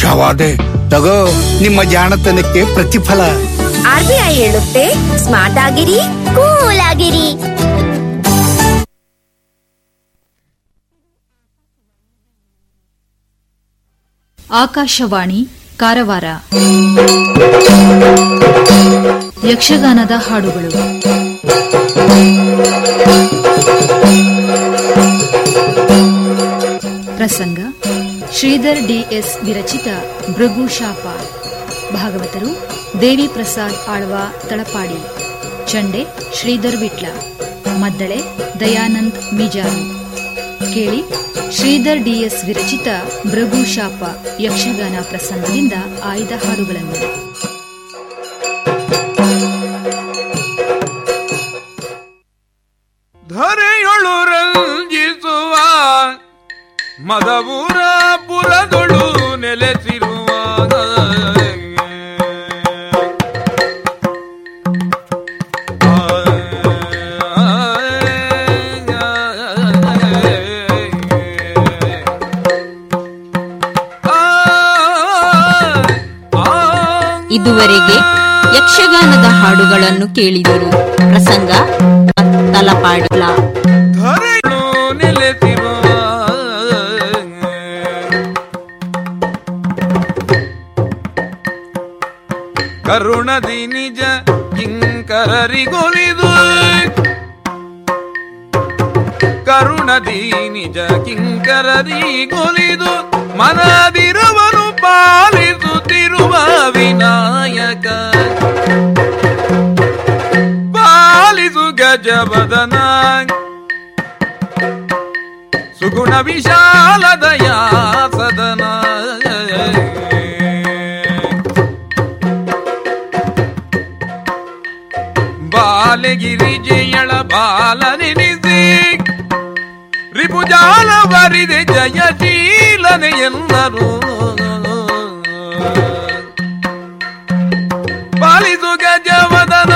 ಹುಷಾವಾದೆ ತಗೋ ನಿಮ್ಮ ಜಾಣತನಕ್ಕೆ ಪ್ರತಿಫಲ ಆರ್ ಬಿ ಐ ಹೇಳುತ್ತೆ ಸ್ಮಾರ್ಟ್ ಆಗಿರಿ ಕೂಲ್ ಆಗಿರಿ ಆಕಾಶವಾಣಿ ಕಾರವಾರ ಯಕ್ಷಗಾನದ ಹಾಡುಗಳು ಪ್ರಸಂಗ ಶ್ರೀಧರ್ ಡಿಎಸ್ ವಿರಚಿತ ಭೃಗು ಶಾಪ ಭಾಗವತರು ದೇವಿ ಪ್ರಸಾದ್ ಆಳ್ವ ತಳಪಾಡಿ ಚಂಡೆ ಶ್ರೀಧರ್ ವಿಟ್ಲ ಮದ್ದಳೆ ದಯಾನಂದ್ ಮಿಜಾರು ಕೇಳಿ ಶ್ರೀಧರ್ ಡಿಎಸ್ ವಿರಚಿತ ಭೃಗು ಶಾಪ ಯಕ್ಷಗಾನ ಪ್ರಸಂಗದಿಂದ ಆಯ್ದ ಹಾಡುಗಳನ್ನು ಧರೆಯೊಳು ರಂಜಿಸುವ ಮದಪುರ ಪುರದೊಳು ನೆಲೆಸಿರುವ ಇದುವರೆಗೆ ಯಕ್ಷಗಾನದ ಹಾಡುಗಳನ್ನು ಕೇಳಿದರು ಪ್ರಸಂಗ ತಲಪಾಡ್ಲ ಧರೆಯೊಳು ನೆಲೆಸಿರುವ ಕರುಣದಿ ನಿಜ ಕಿಂಕರರಿಗೊಲಿದು ಕರುಣದಿ ನಿಜ ಕಿಂಕರರಿಗೊಲಿದು ಮನದಿರುವನು ಪಾಲಿಸುತ್ತಿರುವ ವಿನಾಯಕ ಪಾಲಿಸು ಗಜವದನ ಸುಗುಣ ವಿಶಾಲದಯ ಸದನ ಬಾಲಗಿರಿ ಜಯಳ ಬಾಲನೆನಿಸಿ ರಿಪುಜಾಲ ಬರಿದೆ ಜಯಶೀಲನೆ ಎಲ್ಲರೂ ಪಾಲಿಸು ಗಜವದನ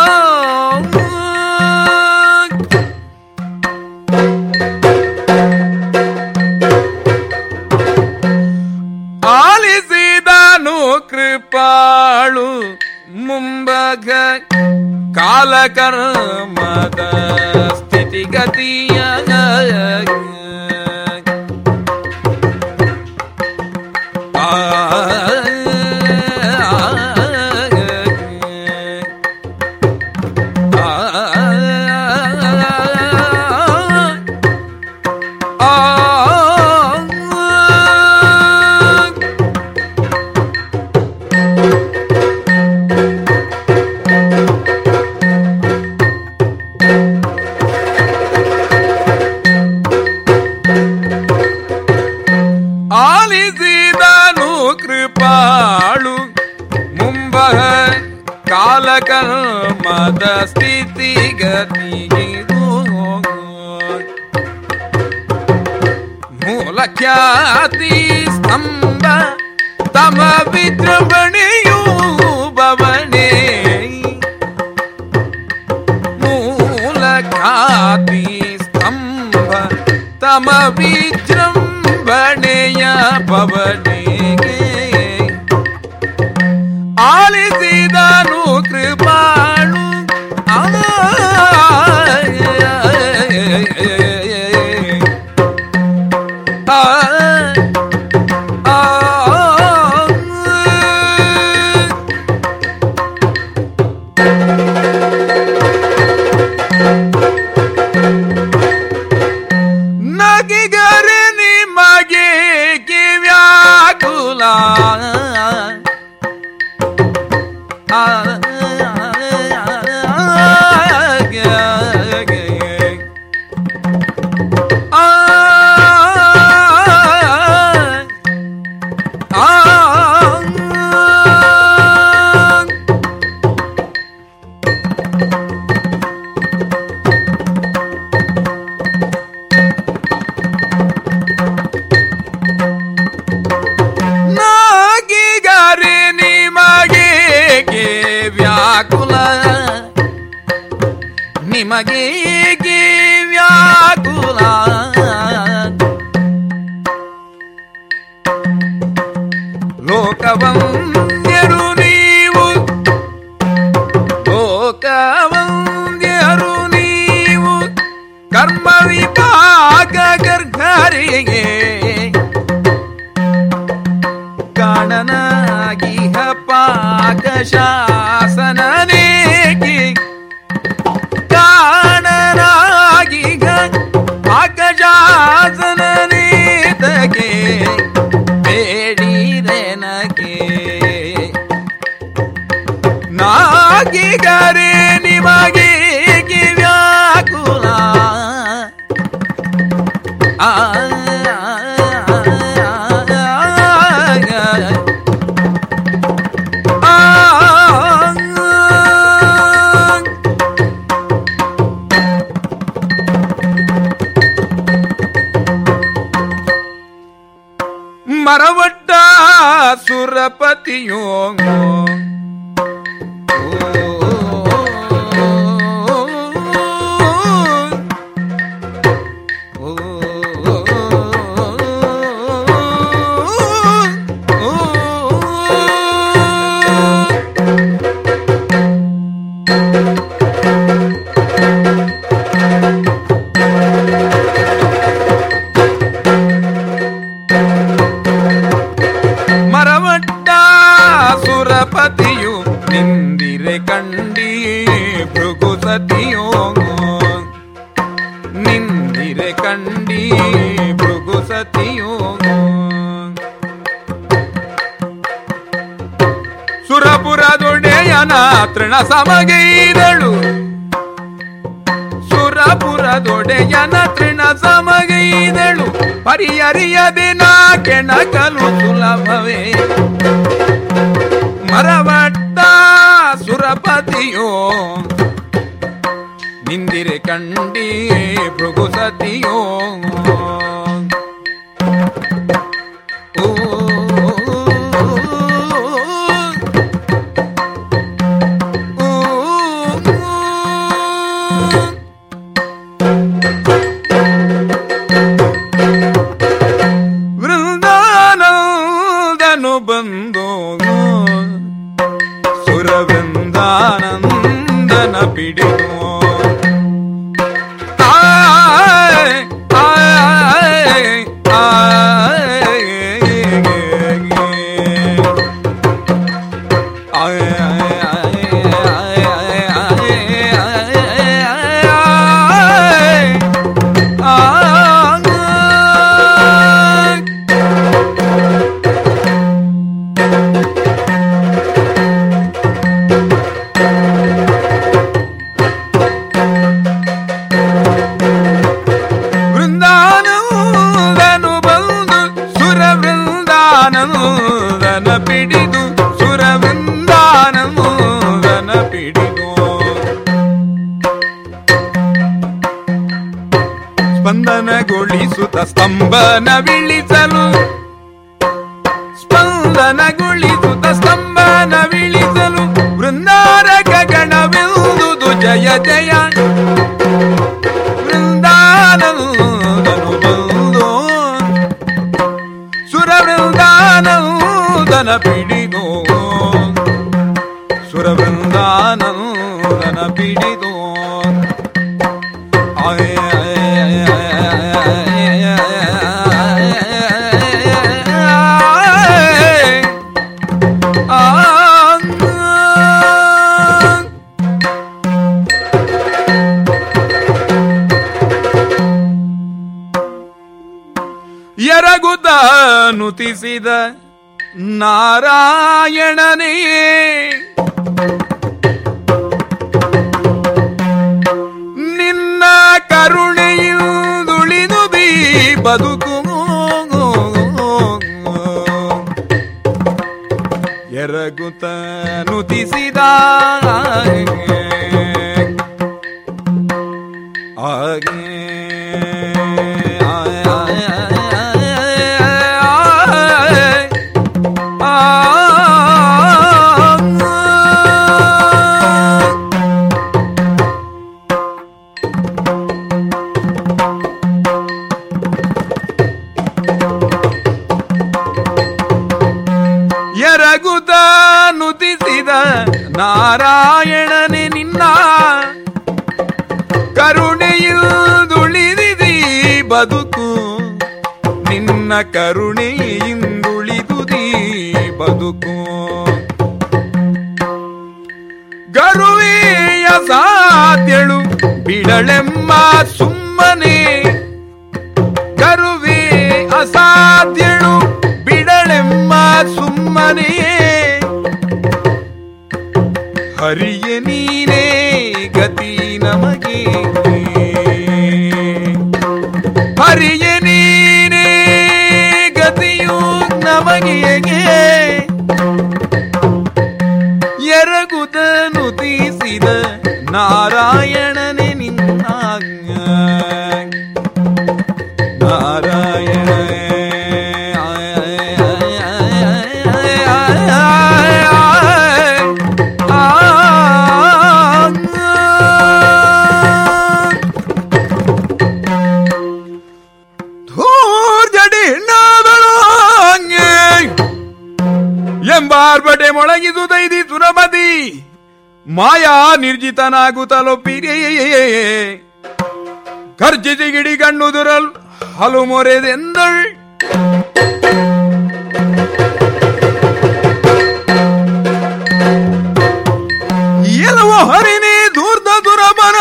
ಆಲಿಸಿದನು ಕೃಪಾಳು ಮುಂಬಗ ಕಾಲಕರ್ಮದ ಸ್ಥಿತಿಗತಿಯ ಆ ಆಲಿಸಿದನು ಕೃಪಾಳು ಮುಂಬಹ ಕಾಲಕರ್ಮದ ಸ್ಥಿತಿಗತಿಗಿದು ಮೂಲ ಖ್ಯಾತಿ ಸ್ತಂಭ ತಮ ವಿಜೃಂಭಣೆಯೂ ಭವನೆ ಮೂಲ ಖ್ಯಾತಿ ಸ್ತಂಭ ತಮ ವಿಜೃಂಭಣೆಯ ಪವನಿಗೆ ಆಲಿಸಿದನು ಕೃಪಾಳು ಆ ಆ ಆ ನಗಿಗರೆ ನಿಮಗೆ ಕಿವ್ಯಾಕುಲ ಆ ನಾಗಿಗರೆ ನಿಮಗೆ ವ್ಯಾಕುಲ ನಿಮಗೆ ವ್ಯಾಕುಲ ಲೋಕವಂದ್ಯರು ನೀವು ಲೋಕವಂದ್ಯರು ನೀವು ಕರ್ಮ ವಿಭಾಗ ಗರ್ಗರಿಗೆ ಕಾಣನಾಗಿಹ ಪಾಕ ಶಾಸನನೇಕಿ ಕಾಣನಾಗಿಹ ಪಾಕ ಶಾಸನನೇತಗೆ ಬೇಡಿರೆನಗೆ ನಾಗಿಗರೆ ನಿಮಗೆ ವ್ಯಾಕುಲ ಆ ಮರವಟ್ಟ ಸುರಪತಿಯೋ ಮರವಟ್ಟ ಸುರಪತಿಯು ನಿಂದಿರೆ ಕಂಡಿ ಭೃಗು ಸತಿಯೋ ನಿಂದಿರೆ ಕಂಡಿ ಭೃಗು ಸತಿಯೋ ಸುರಪುರದೊಡೆಯನ ತೃಣ ಸಮಗೈದಳು ಸುರಪುರದೊಡೆಯನ ತೃಣ ಸಮಗೈದಳು ಪರಿಯರಿಯದೆ ನಾ ಕೆಣಕಲು ಸುಲಭವೇ ಮರವಟ್ಟ ಸುರಪತಿಯೋ ನಿಂದಿರೆ ಕಂಡಿ ಭೃಗು ಸತಿಯೋ ಓ ವೃಂದಾನಂದನು ಬಂದು ಸುರವೃಂದಾನಂದನ ಪಿಡಿದು ಆಯ್, ಆಯ್, ಆಯ್, ವೃಂದಾನಂದನು ಬಂದು ಸುರವೃಂದಾನಂದನ ಪಿಡಿದು ಸುರವೃಂದಾನಂದನ ಪಿಡಿದು ಸ್ಪಂದನಗೊಳಿಸುತ್ತ ಸ್ತಂಭನವಿಳಿಸಲು ಸ್ಪಂದನಗೊಳಿಸುತ್ತ ಸ್ತಂಭನವಿಳಿಸಲು ವೃಂದಾರಕ ಗಣವೆಂದುದು ಜಯ ಜಯ ವೃಂದಾನಂದನು ಬಂದು ಸುರವೃಂದಾನಂದನ ಪಿಡಿದು ಸುರವೃಂದಾನಂದನ ಪಿಡಿದು ಆಯ್ ಎರಗುತ್ತ ನುತಿಸಿದ ನಾರಾಯಣನೇ ನಿನ್ನ ಕರುಣೆಯುದುಳಿದು ಬಿ ಬದುಕು ಎರಗುತ್ತ ನುತಿಸಿದ ಹಾಗೆ ಎರಗುತ ನುತಿಸಿದ ನಾರಾಯಣನೆ ನಿನ್ನ ಕರುಣೆಯಿಂದುಳಿದಿದಿ ಬದುಕು ನಿನ್ನ ಕರುಣೆಯಿಂದುಳಿದುದಿ ಬದುಕು ಗರುವೆಯ ಸಾಧ್ಯಳು ಬಿಡಳೆಂಬ ಸುಮ್ಮನೆ ಕರುವೆ ಅಸಾಧ್ಯಳು ಬಿಡಳೆಂಬ ಸುಮ್ಮನೆ ಹರಿಯ ನೀನೇ ಗತಿ ನಮಗೆ ಹರಿಯ ನೀನೇ ಗತಿಯು ನಮಗೆ ಎರಗುದನು ತೀಸಿದ ನಾರಾಯಣನೆ ನಿನ್ನ ನಾರಾಯಣ ಧೂರ್ಜಡಿ ಎಂಬಾರ್ಬಟೆ ಮೊಳಗಿದುದೈದಿ ಸುರಮತಿ ಮಾಯಾ ನಿರ್ಜಿತನಾಗುತ್ತಲೊಪ್ಪಿರಿ ಗರ್ಜಿಸಿ ಗಿಡಿ ಕಣ್ಣುದುರಲ್ ಹಲು ಮೊರೆದೆಂದಳ್ ಎಲ್ಲವೋ ಹರಿನಿ ದೂರ್ದ ದುರಬರ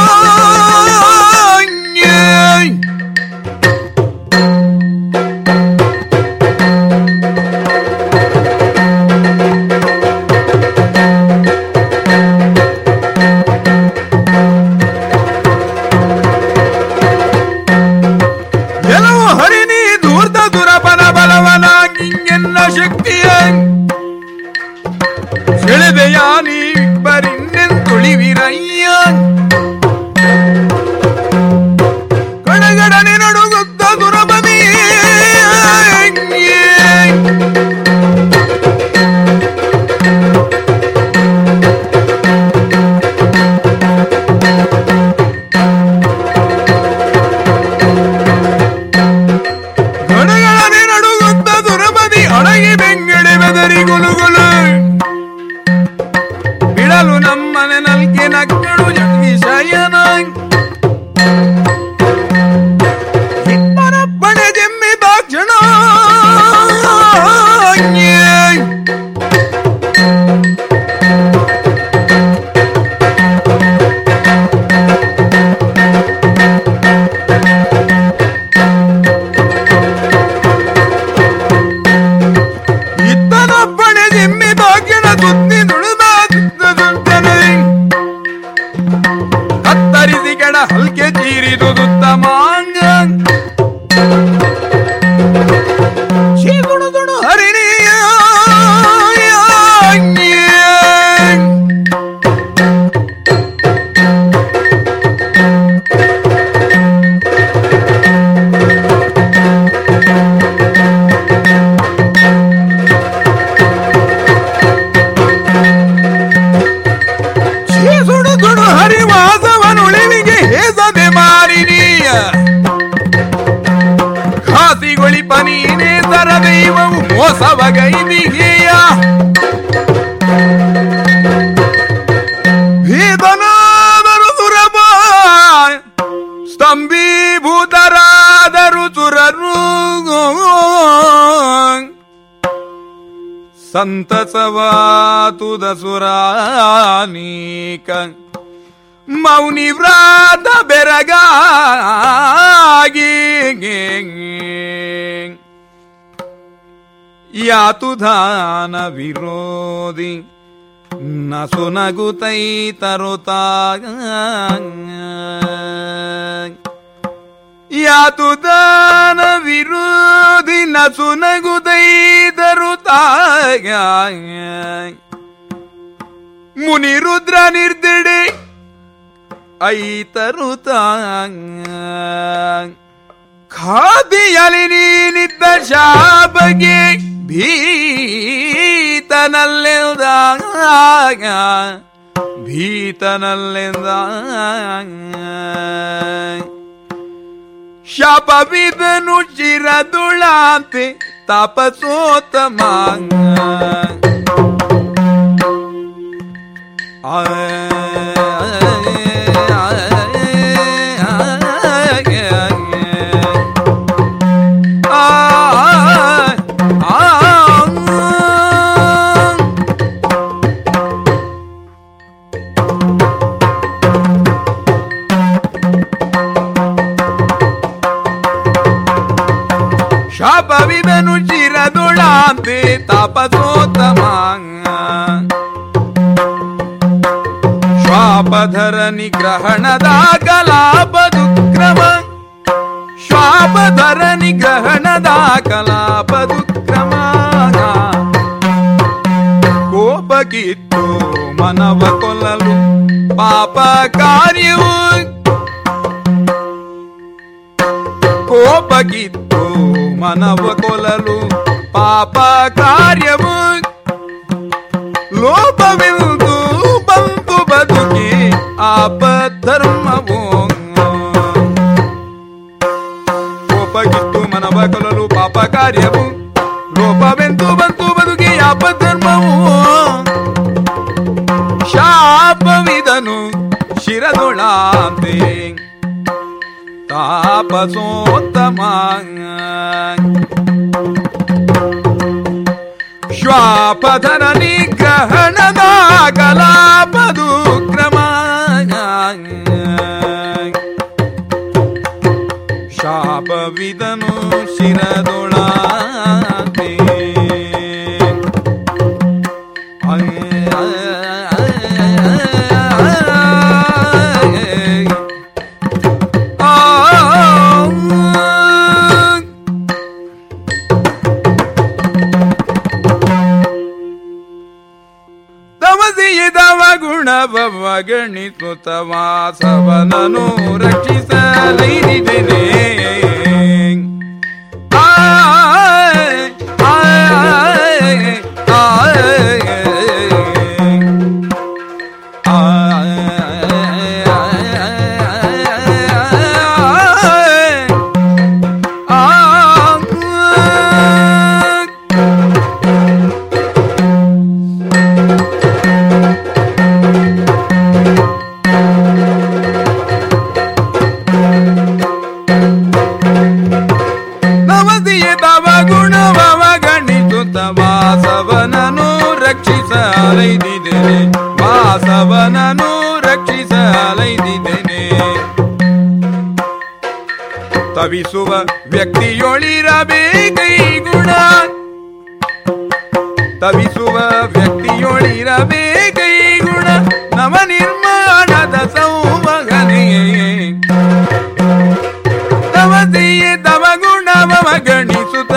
ಎಲ್ಲವೋ ಹರಿನಿ ದೂರ್ದ ದುರಬನ ಬಲವನಾಗಿ ಎನ್ನ ಶಕ್ತಿಯ ಸೆಳೆದೆಯಾ ನೀಬ್ಬರಿನ್ನೆಂತುಳಿವಿರಯ್ಯ ಕಡಗಡನೆ ನಡುಗುತ್ತ ದುರಬದಿ ಗಡಗಡನೆ ನಡುಗುತ್ತ ದುರಬದಿ ಅಡಗಿ ಬೆಂಗಡೆ ಬೆದರಿ ಗುಳುಗುಳು ಬಿಡಲು ನಮ್ಮನೆ ನಲ್ಕೆ ನಕ್ಕಳು ಜಗದೀಶಯನ ಪರಪ್ಪಣೆ ಜೆಮ್ಮಿದಾಕ್ಷಣ ಇತ್ತನಪ್ಪಣೆ ಜೆಮ್ಮಿದಾಕ್ಷಣ ಸುತ್ತಿ ದುಡಿದ ದುಡ್ಡನೆ ಕತ್ತರಿಸಿ ಕೆಡ ಹಲ್ಕೆ ಚೀರಿದುದುತ್ತ ಮಾಂಗ ಚೀಗುಣುದುಣು ಹರಿಣಿಯ ಸುಡುದುಡು ಹರಿವಾಸವನುಳಿವಿಗೆ ಹೇಸದೆ ಮಾರಿನೀಯ ಖಾಸಿಗೊಳಿಪ ನೀನೇ ತರ ದೈವವು ಮೋಸವಗೈದಿಗೆಯ ಭೀತನಾದರು ಸುರಭ ಸ್ತಂಭೀಭೂತರಾದರು ಸುರರು ಸಂತಸವಾತುದ ಸುರಾನೀಕ ಮೌನಿ ವ್ರಾತ ಬೆರಗಾಗಿ ಯಾತುಧಾನ ವಿರೋಧಿ ನಸುನಗುತೈ ತರುತ್ತಾಗ ಯಾತುದಾನ ವಿರೋಧಿ ನಸುನಗುತೈ ತರುತ್ತಾಗ ಮುನಿರುದ್ರ ನಿರ್ದಿಡೆ ಐತರುತ ಖಾದಿಯಲಿ ನೀನಿದ್ದ ಶಾಬಗೆ ಭೀತನಲ್ಲೆಂದ ಭೀತನಲ್ಲೆಂದ ಶಪವಿದನು ಚಿರದುಳಾಂತೆ ತಪಸೋತಮ ಶಾಪವಿದನು ಶಿರದೊಳಾಂತೆ ತಾಪಸೋತ್ತಮ ಶ್ವಾಪಧರ ನಿಗ್ರಹಣದ ಕಲಾಪದು ಕ್ರಮ ಶ್ವಾಪಧರ ನಿಗ್ರಹಣದ ಕಲಾಪದು ಕ್ರಮ ಕೋಪಕ್ಕಿತ್ತು ಮನವ ಕೊಲ್ಲಲು ಪಾಪ ಕಾರ್ಯವು ಕೋಪಕ್ಕಿತ್ತು ಮನವ ಕೊಲ್ಲಲು ಪಾಪ ಕಾರ್ಯವು ಲೋಪವೆಂದು ಬಂತು ಬದುಕಿ ಆಪಧರ್ಮವು ಕೋಪಗಿತ್ತು ಮನವ ಕೊಲ್ಲಲು ಪಾಪ ಕಾರ್ಯವು ಲೋಪವೆಂದು ಬಂತು ಬದುಕಿ ಆಪಧರ್ಮವು ಶಾಪವಿದನು ಶಿರದೊಳಾಂತೆ ತಾಪಸೋತ್ತಮ ಶ್ವಾಪಧರ ನಿಗ್ರಹಣದ ಕಲಾಪದು ಕ್ರಮ ಶಾಪವಿದನು ಶಿರದೊಳಾಂತೆ ತಮಸಿಯದವ ಗುಣವವ ಗಣಿಸುತ್ತ ವಾಸವನನು ರಕ್ಷಿಸಲೈದಿದ್ದೇನೆ ಆಯ್, ಆಯ್, ಆಯ್, ನವದಿಯ ತವ ಗುಣವವ ಗಣಿಸುತ್ತ ವಾಸವನನು ರಕ್ಷಿಸಲೈದಿದ್ದೇನೆ ವಾಸವನನು ರಕ್ಷಿಸಲೈದಿದ್ದೇನೆ ತವಿಸುವ ವ್ಯಕ್ತಿಯೊಳಿರಬೇಕೈ ಗುಣ ತವಿಸುವ ವ್ಯಕ್ತಿಯೊಳಿರಬೇಕೈ ಗುಣ ನವ ನಿರ್ಮಾಣದ ಸೌಮಗನೆಯೇ ತವದೆಯೇ ತವ ಗುಣವ ಗಣಿಸುತ್ತ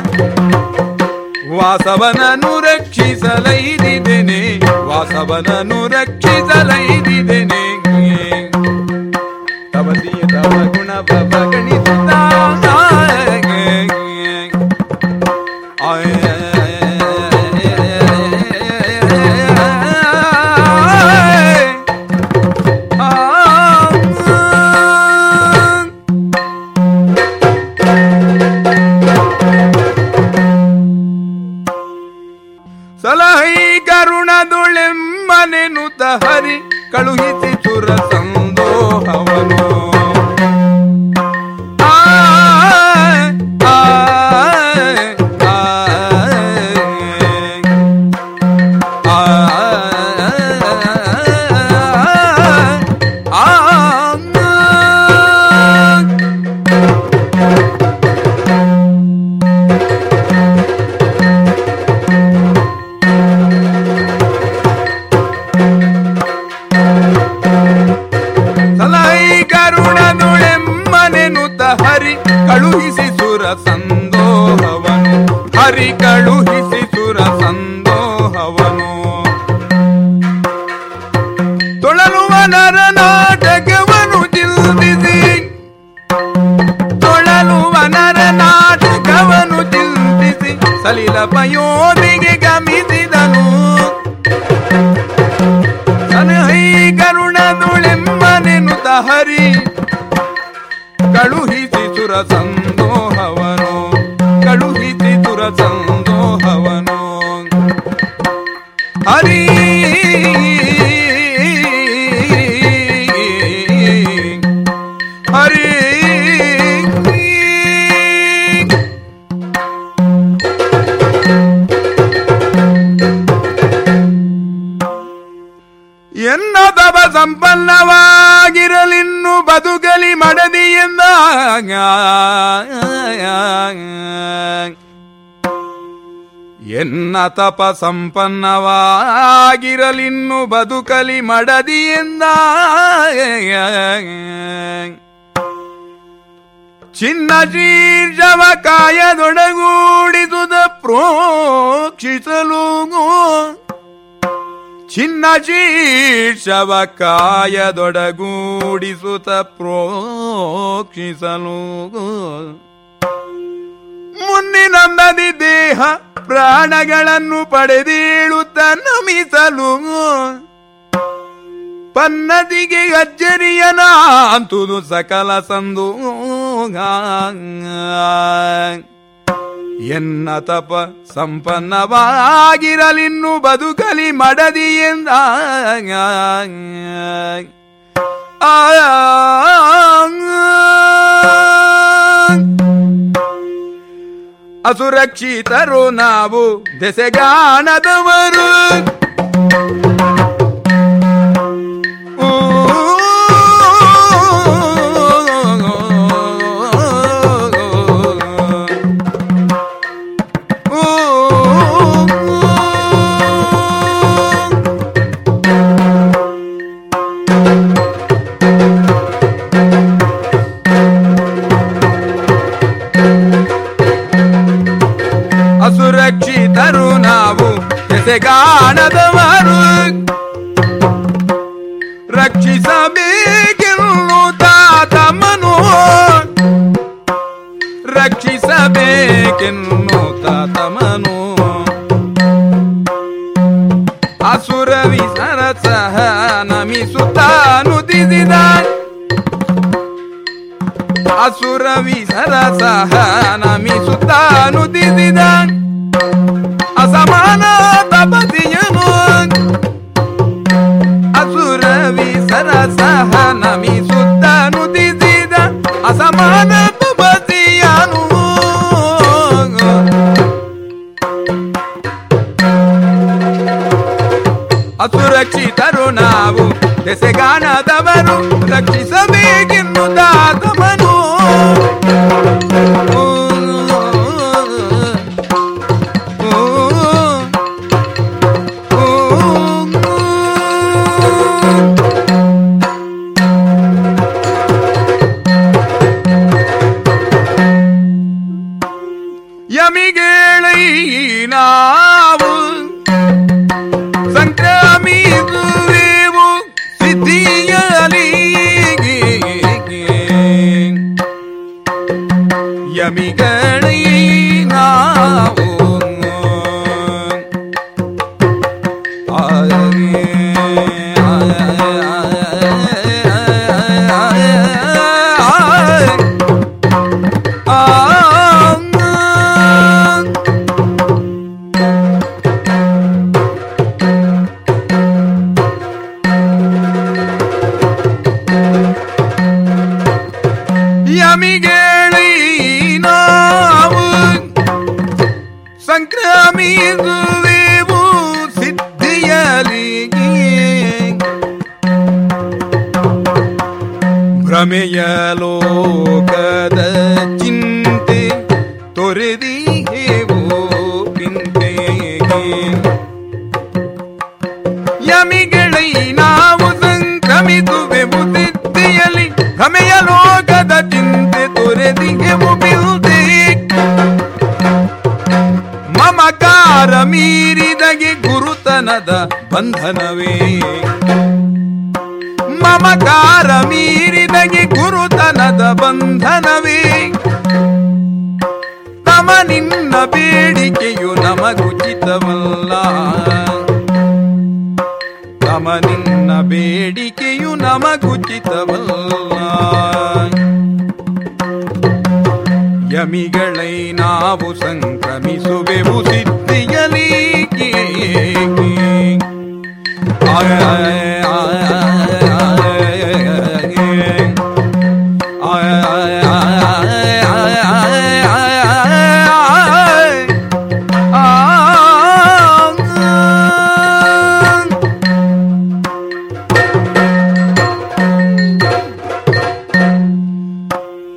ವಾಸವನನು ರಕ್ಷಿಸಲೈದಿದ್ದೇನೆ ವಾಸವನನು ರಕ್ಷಿಸಲೈದಿದ್ದೇನೆ ತವದಿಯ ತವ ಗುಣವ ಗಣಿಸುತ್ತ ಸಲಹೈ ಕರುಣದುಳೆಮ್ಮನೆನುತ ಹರಿ ಕಳುಹಿಸಿ ಸುರ ಸಂದೋಹವನು ಆಯ್, ಆಯ್, ಆಯ್, ಆಯ್, ಆಯ್. ಸಲಹೈ ಕರುಣದುಳೆಮ್ಮನೆನುತ ಹರಿ ಕಳುಹಿಸಿ ಸುರ ಸಂದೋಹವನು ಹರಿ ಕಳುಹಿಸಿ ಸುರ ಸಂದೋಹವನು ತೊಳಲುವ ನರ ನಾಟಕವನು ಚಿಂತಿಸಿ ತೊಳಲುವ ನರ ನಾಟಕವನು ಚಿಂತಿಸಿ ಸಲಿಲ ಪಯೋಧಿಗೆ ಗಮಿಸಿದನು ಸಲಹೈ ಕರುಣದುಳೆಮ್ಮನೆನುತ ಹರಿ ಕಳುಹಿಸಿ ಸುರ ಸಂದೋಹವನು ಕಳುಹಿಸಿ ಸುರ ಸಂದೋಹವನು ಹರಿ ಹರಿ ಎನ್ನದವ ಸಂಪನ್ನವಾಗಿರಲಿನ್ನು ಬದುಕಲಿ ಮಡದಿ ಎಂದ ಎನ್ನ ತಪ ಸಂಪನ್ನವಾಗಿರಲಿನ್ನು ಬದುಕಲಿ ಮಡದಿಯಿಂದ ಚಿನ್ನ ಶೀರ್ಷವ ಕಾಯದೊಡಗೂಡಿಸುದ ಪ್ರೋಕ್ಷಿಸಲು ಚಿನ್ನ ಶೀರ್ಷವ ಕಾಯದೊಡಗೂಡಿಸುತ್ತ ಪ್ರೋಕ್ಷಿಸಲು ಮುನ್ನಿನ ನದಿ ದೇಹ ಪ್ರಾಣಗಳನ್ನು ಪಡೆದೇಳುತ್ತ ನಮಿಸಲು ಪನ್ನದಿಗೆ ಅಜ್ಜರಿಯನ ಅಂತುದು ಸಕಲ ಸಂದು ಎನ್ನ ತಪ ಸಂಪನ್ನವಾಗಿರಲಿನ್ನು ಬದುಕಲಿ ಮಡದಿಯಿಂದ ಆ ಅಸುರಕ್ಷಿತರು ನಾವು ದೆಸೆಗಾಣದವರು ಊ. ಊ. ಅಸುರಕ್ಷಿತರು ನಾವು ಎಸೆಗಾಣದವರು ರಕ್ಷಿಸಬೇಕೆನ್ನು ತಾತಮನು ರಕ್ಷಿಸಬೇಕೆನ್ನು ತಾತಮನು ಅಸುರ ವಿಸರ ಸಹ ನಮಿಸುತ್ತಾನುದಿಸಿದ ಅಸುರ ವಿಸರ ಸಹ ನಮಿಸುತ್ತಾನುದಿಸಿದ ಅಸಮಾನ ತಪತಿಯನು ಅಸುರ ವಿಸರ ಸಹ ನಮಿಸುತ್ತಾನುದಿಸಿದ ಅಸಮಾನ ತಪತಿಯನು ಅಸುರಕ್ಷಿತರು ನಾವು ದೆಸೆಗಾಣದವರು ರಕ್ಷಿಸಬೇಕೆನ್ನು ದಾತಮನು ಓ, ಓ, ಓ, ಯಮಿಗೇಳೈ ನಾವು ಸಂಕ್ರಮಿಸುವೆವು ಸಿದ್ಧಿಯಲಿ ಯಮಿಗಳೈ ನಾವು ಯಮಿಗೇಳಿ ನಾವು ಸಂಕ್ರಮಿಸುವೆವು ಸಿದ್ಧಿಯಲಿ ಭ್ರಮೆಯ ಲೋಕದ ಚಿಂತೆ ತೊರೆದಿಹೇವು ಪಿಂತೆಗೆ ಯಮಿಗಳೈ ನಾವು ಸಂಕ್ರಮಿಸುವೆವು ಸಿದ್ಧಿಯಲ್ಲಿ ಭ್ರಮೆಯ ಲೋಕದ ಚಿಂತೆ ತೊರೆದಿಗೆವು ಬಿಲ್ದೆ ಮಮಕಾರ ಮೀರಿದಗೆ ಗುರುತನದ ಬಂಧನವೇ ಮಮಕಾರ ಮೀರಿದಗೆ ಗುರುತನದ ಬಂಧನವೇ ತಮ ನಿನ್ನ ಬೇಡಿಕೆಯು ನಮಗುಚಿತವಲ್ಲ ತಮ ನಿನ್ನ ಬೇಡಿಕೆಯು ನಮಗುಚಿತವಲ್ಲ ಯಮಿಗಳೈ ನಾವು ಸಂಕ್ರಮಿಸುವೆವು ಸಿದ್ಧಿಯಲಿ ಆಯ, ಆಯ, ಆಯ, ಆಯ, ಆಯ, ಆಯ, ಆಯ, ಆಯ.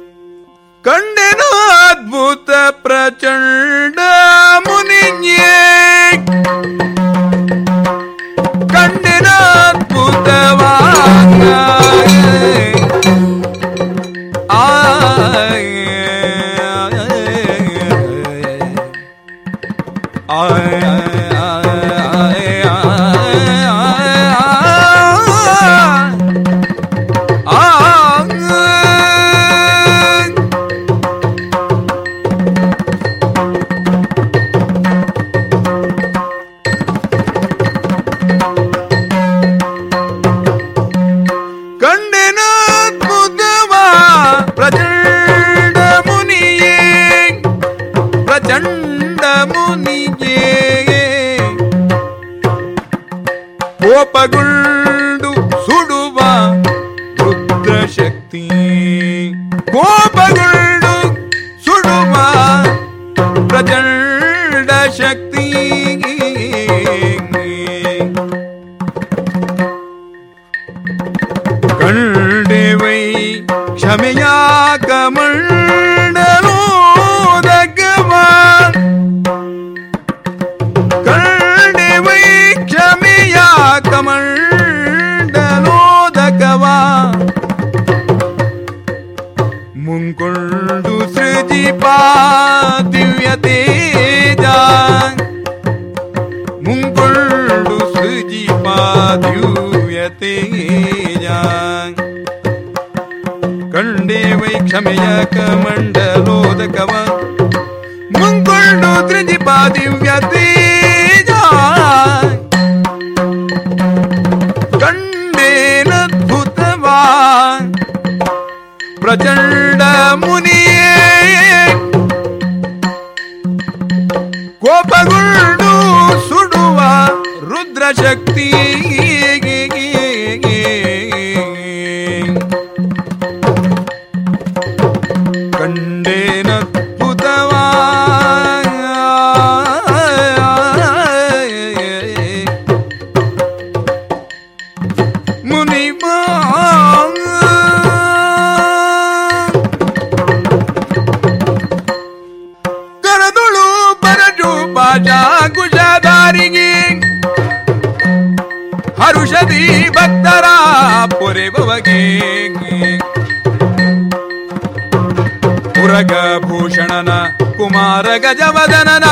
ಕಂಡೆನು ಅದ್ಭುತ ಪ್ರಚಂಡ ಮುನಿಯೇ ಕೋಪಗೊಂಡು ಸುಡುವ ರುದ್ರ ಶಕ್ತಿ ಕೋಪಗೊಂಡು ಸುಡುವ ಪ್ರಚಂಡ ಶಕ್ತಿ ಕಂಡೆವೈ ಕ್ಷಮೆಯ ಕಮಂಡಲೋದಗವ ಕಂಡೆವೈ ಕ್ಷಮೆಯ ಕಮಂಡಲೋದಗವ ಮುಂಕೊಂಡು ಸೃಜಿಪಾ ದಿವ್ಯ ತೇಜ ಮುಂಕೊಂಡು ಸೃಜಿಪಾ ದಿವ್ಯ ತೇಜ ಕಂಡೇ ವೈ ಕ್ಷಮೆಯ ಕಮಂಡಲೋದಕವ ಮುಂಕೊಂಡು ಸೃಜಿಪಾ ದಿವ್ಯ ತೇಜ ಕಂಡೇನದ್ಭುತವಾ ಪ್ರಚಂಡ ಮುನಿಯೇ ಕೋಪಗೊಂಡು ಸುಡುವ ರುದ್ರ ಶಕ್ತಿ ಕಂಡೇನದ್ಭುತವಾ ಮುನಿಮಾ ಕರದುಳು ಬರಜು ಬಾಜಾ ಕುಶಧಾರಿಗೆ ಹರುಷದಿ ಭಕ್ತರ ಪೊರೆಬವಗೆ ಪುರಗ ಭೂಷಣನ ಕುಮಾರ ಗಜವದನನ